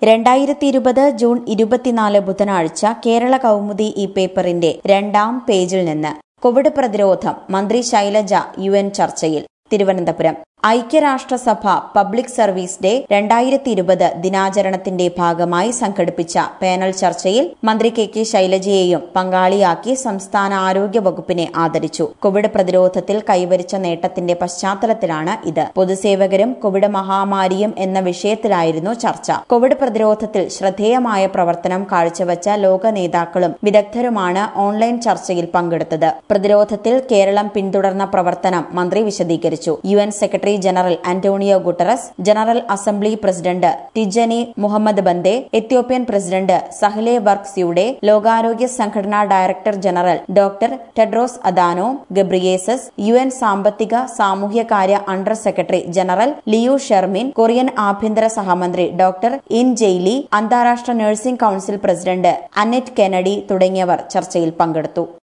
രണ്ടായിരത്തി ഇരുപത് ജൂൺ ഇരുപത്തിനാല് ബുധനാഴ്ച കേരള കൗമുദി ഈ പേപ്പറിന്റെ രണ്ടാം പേജിൽ നിന്ന് കോവിഡ് പ്രതിരോധം മന്ത്രി ശൈലജ യു എൻ ചർച്ചയിൽ തിരുവനന്തപുരം ഐക്യരാഷ്ട്രസഭ പബ്ലിക് സർവീസ് ഡേ രണ്ടായിരത്തി ഇരുപത് ദിനാചരണത്തിന്റെ ഭാഗമായി സംഘടിപ്പിച്ച പാനൽ ചർച്ചയിൽ മന്ത്രി കെ കെ ശൈലജയെയും പങ്കാളിയാക്കി സംസ്ഥാന ആരോഗ്യ വകുപ്പിനെ ആദരിച്ചു കോവിഡ് പ്രതിരോധത്തിൽ കൈവരിച്ച നേട്ടത്തിന്റെ പശ്ചാത്തലത്തിലാണ് ഇത് പൊതുസേവകരും കോവിഡ് മഹാമാരിയും എന്ന വിഷയത്തിലായിരുന്നു ചർച്ച കോവിഡ് പ്രതിരോധത്തിൽ ശ്രദ്ധേയമായ പ്രവർത്തനം കാഴ്ചവച്ച ലോക നേതാക്കളും വിദഗ്ധരുമാണ് ഓൺലൈൻ ചർച്ചയിൽ പങ്കെടുത്തത് പ്രതിരോധത്തിൽ കേരളം പിന്തുടർന്ന പ്രവർത്തനം മന്ത്രി വിശദീകരിച്ചു U N secretary general Antonio Guterres general assembly president Tijjani Muhammad Bande Ethiopian president Sahle വർക്സിയുടെ ലോകാരോഗ്യ സംഘടനാ director general doctor Tedros Adhanom Ghebreyesus U N സാമ്പത്തിക സാമൂഹ്യകാര്യ under secretary general Liu Zhenmin Korean ആഭ്യന്തര സഹമന്ത്രി ഡോക്ടർ ഇൻ ജെയ്ലി അന്താരാഷ്ട്ര nursing council president Annette Kennedy തുടങ്ങിയവർ ചർച്ചയിൽ പങ്കെടുത്തു